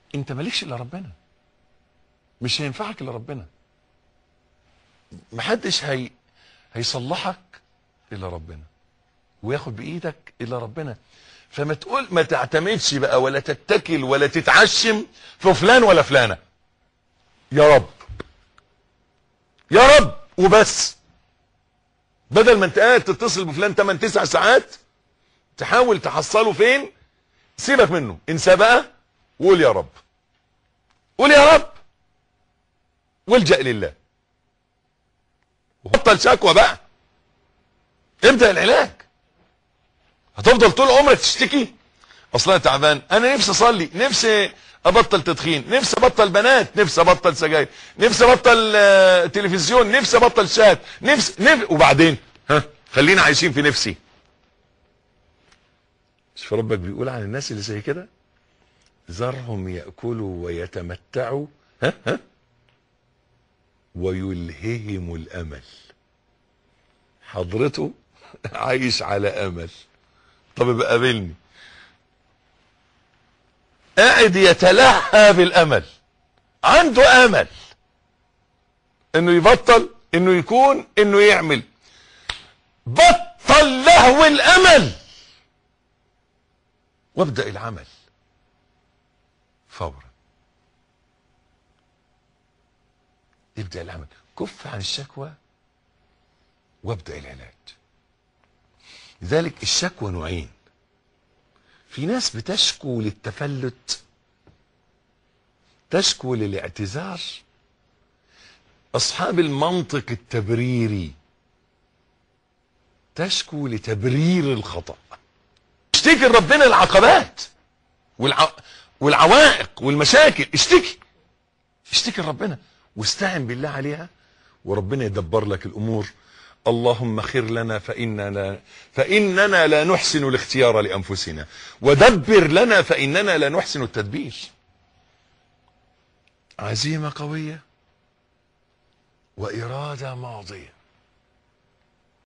انت مالكش الا ربنا مش هينفعك الا ربنا محدش هي هيصلحك الا ربنا وياخد بايدك الا ربنا فما تقول ما تعتمدش بقى ولا تتكل ولا تتعشم في فلان ولا فلانه يا رب يا رب وبس بدل ما انت قاعد تتصل بفلان 8 9 ساعات تحاول تحصله فين سيبك منه انسى بقى وقول يا رب قول يا رب والجأ لله وبطل شكوى بقى ابدأ العلاج هتفضل طول عمرك تشتكي اصلا أنا تعبان انا نفسي اصلي نفسي ابطل تدخين نفسي ابطل بنات نفسي ابطل سجاير نفسي ابطل آه، تلفزيون نفسي ابطل شات نفسي نف... وبعدين ها خلينا عايشين في نفسي شوف ربك بيقول عن الناس اللي زي كده ذرهم ياكلوا ويتمتعوا ها ها ويلههم الامل حضرته عايش على امل طب ابقى قابلني قاعد يتلهى بالامل عنده امل انه يبطل انه يكون انه يعمل بطل لهو الامل وابدا العمل فورا ابدا العمل كف عن الشكوى وابدا العلاج لذلك الشكوى نوعين في ناس بتشكو للتفلت تشكو للاعتذار اصحاب المنطق التبريري تشكو لتبرير الخطأ اشتكي لربنا العقبات والع... والعوائق والمشاكل اشتكي اشتكي لربنا واستعن بالله عليها وربنا يدبر لك الامور اللهم خير لنا فإننا, فإننا لا نحسن الاختيار لأنفسنا ودبر لنا فإننا لا نحسن التدبير عزيمة قوية وإرادة ماضية